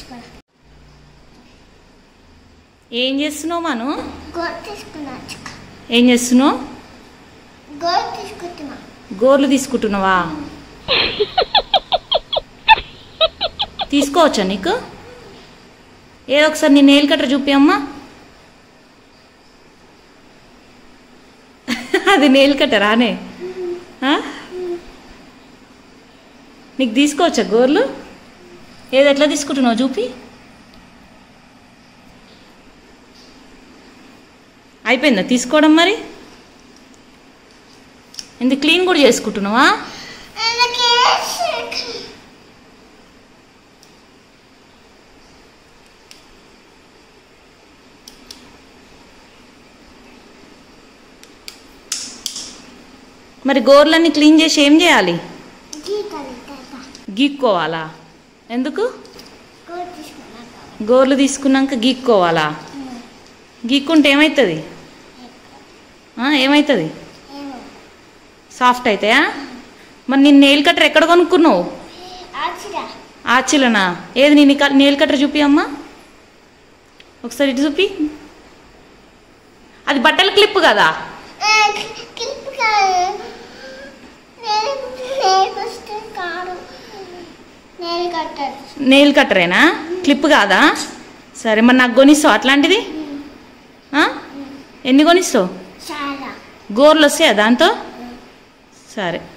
తీసుకో ఏం చేస్తున్నావు మను గోరు తీసుకున్నా ఏం చేస్తున్నావు గోరు తీసుకుంటున్నా గోర్లు తీసుకుంటున్నావా తీసుకోవచ్చా నీకు ఏదో ఒకసారి నీ నెయిల్ కట్టర్ చూపి అమ్మా అది నెయిల్ కట్టరా అనే ఆ? నీకు తీసుకోవచ్చా గోర్లు ఏది ఎట్లా తీసుకుంటున్నావు చూపి అయిపోయిందా తీసుకోవడం మరి ఎందుకు క్లీన్ కూడా చేసుకుంటున్నావా మరి గోర్లన్నీ క్లీన్ చేసి ఏం చేయాలి గీతాలి తాత గీక్కోవాలా ఎందుకు గోరు తీసుకున్నా గోర్లు తీసుకున్నాక గీక్కోవాలా గీక్కుంటే ఏమవుతుంది ఆ, ఏమవుతుంది ఏమో సాఫ్ట్ అవుతాయా మరి నేను నెయిల్ కట్టర్ ఎక్కడ కొనుక్కున్నావు ఆచిరా ఆచిలనా ఏది నేను నెయిల్ కట్టర్ చూపి అమ్మా ఒకసారి ఇటు చూపి అది బట్టల క్లిప్ కదా క్లిప్ కాదు నేను నేను ఫస్ట్ కాదు నేను కట్టాను నెయిల్ కట్టరేనా క్లిప్ కాదా సరే మరి నాకు కొనిస్తావు అట్లాంటిది ఆ? ఎన్ని కొనిస్తావు చాలా గోర్లు వస్తాయా దాంతో సరే